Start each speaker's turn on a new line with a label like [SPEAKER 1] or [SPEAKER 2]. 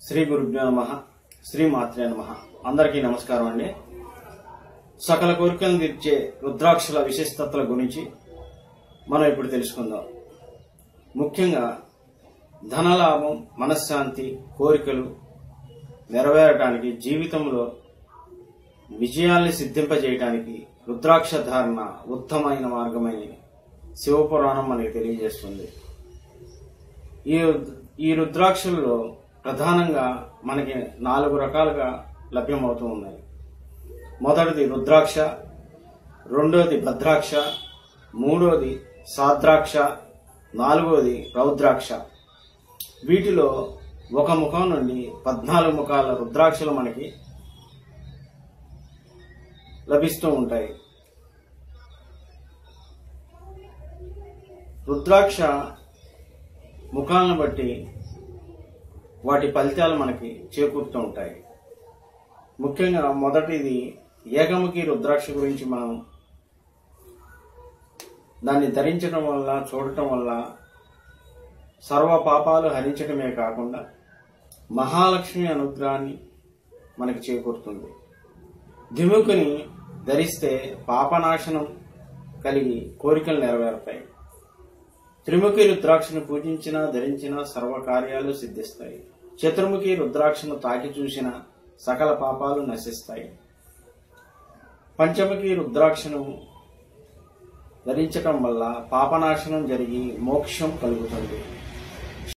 [SPEAKER 1] శ్రీ గురుభ్యో నమ శ్రీ మాత్రే నమ అందరికీ నమస్కారం అండి సకల కోరికలను తీర్చే రుద్రాక్షల విశిష్టతల గురించి మనం ఇప్పుడు తెలుసుకుందాం ముఖ్యంగా ధనలాభం మనశ్శాంతి కోరికలు నెరవేరటానికి జీవితంలో విజయాల్ని సిద్ధింపజేయటానికి రుద్రాక్ష ధారణ ఉత్తమైన మార్గమని శివపురాణం మనకి తెలియజేస్తుంది ఈ రుద్- ఈ రుద్రాక్షల్లో ప్రధానంగా మనకి నాలుగు రకాలుగా లభ్యమవుతూ ఉన్నాయి మొదటిది రుద్రాక్ష రెండోది భద్రాక్ష మూడోది సాద్రాక్ష నాలుగోది రౌద్రాక్ష వీటిలో ఒక ముఖం నుండి పద్నాలుగు ముఖాల రుద్రాక్షలు మనకి లభిస్తూ ఉంటాయి రుద్రాక్ష ముఖాలను బట్టి వాటి ఫలితాలు మనకి చేకూరుతూ ఉంటాయి ముఖ్యంగా మొదటిది ఏకముఖి రుద్రాక్ష గురించి మనం దాన్ని ధరించడం వల్ల చూడటం వల్ల సర్వ పాపాలు హరించడమే కాకుండా మహాలక్ష్మి అనుగ్రహాన్ని మనకి చేకూరుతుంది దిముకుని ధరిస్తే పాపనాశనం కలిగి కోరికలు నెరవేరుతాయి త్రిముఖి రుద్రాక్షను పూజించినా ధరించినా సర్వకార్యాలు సిద్ధిస్తాయి చతుర్ముఖి రుద్రాక్షను తాకి చూసిన సకల పాపాలు నశిస్తాయి పంచముఖి రుద్రాక్షను ధరించటం వల్ల పాపనాశనం జరిగి మోక్షం కలుగుతుంది